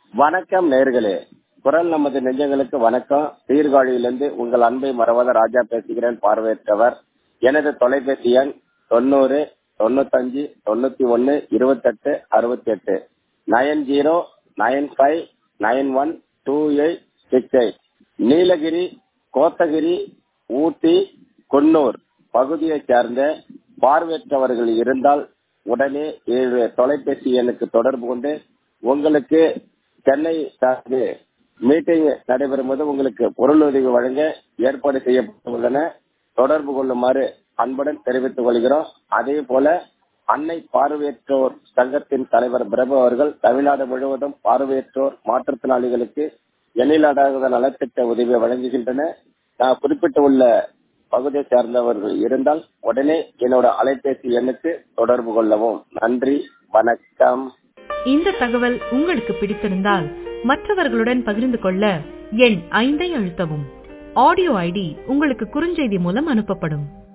வணக்கம் நேர்களே குரல் நமது நெஞ்சங்களுக்கு வணக்கம் சீர்காழியிலிருந்து உங்கள் அன்பை மறவாத ராஜா பேசுகிறேன் பார்வையற்றவர் எனது தொலைபேசி எண் தொண்ணூறு தொண்ணூத்தஞ்சு தொண்ணூத்தி ஒன்னு இருபத்தெட்டு அறுபத்தி எட்டு nine zero nine five nine one two eight six eight Nilgiri Kotagiri Ooty Coonoor பகுதியைச் சேர்ந்த பார்வையற்றவர்கள் இருந்தால் உடனே ஏழு தொலைபேசி எண்ணுக்கு தொடர்பு கொண்டு உங்களுக்கு சென்னை சார்ந்து மீட்டிங் நடைபெறும் போது உங்களுக்கு பொருளுதவி வழங்க ஏற்பாடு செய்யப்பட்டுள்ளன தொடர்பு கொள்ளுமாறு அன்புடன் தெரிவித்துக் கொள்கிறோம் அதே போல அன்னை பார்வையற்றோர் சங்கத்தின் தலைவர் பிரபு அவர்கள் தமிழ்நாடு முழுவதும் பார்வையற்றோர் மாற்றுத்திறனாளிகளுக்கு எண்ணிலடாத நலத்திட்ட உதவியை வழங்குகின்றன நான் குறிப்பிட்டுள்ள பகுதியை சேர்ந்தவர்கள் இருந்தால் உடனே என்னோட அலைபேசி எண்ணுக்கு தொடர்பு கொள்ளவும் நன்றி வணக்கம் இந்த தகவல் உங்களுக்கு பிடித்திருந்தால் மற்றவர்களுடன் பகிர்ந்து கொள்ள எண் ஐந்தை அழுத்தவும் ஆடியோ ஐடி உங்களுக்கு குறுஞ்செய்தி மூலம் அனுப்பப்படும்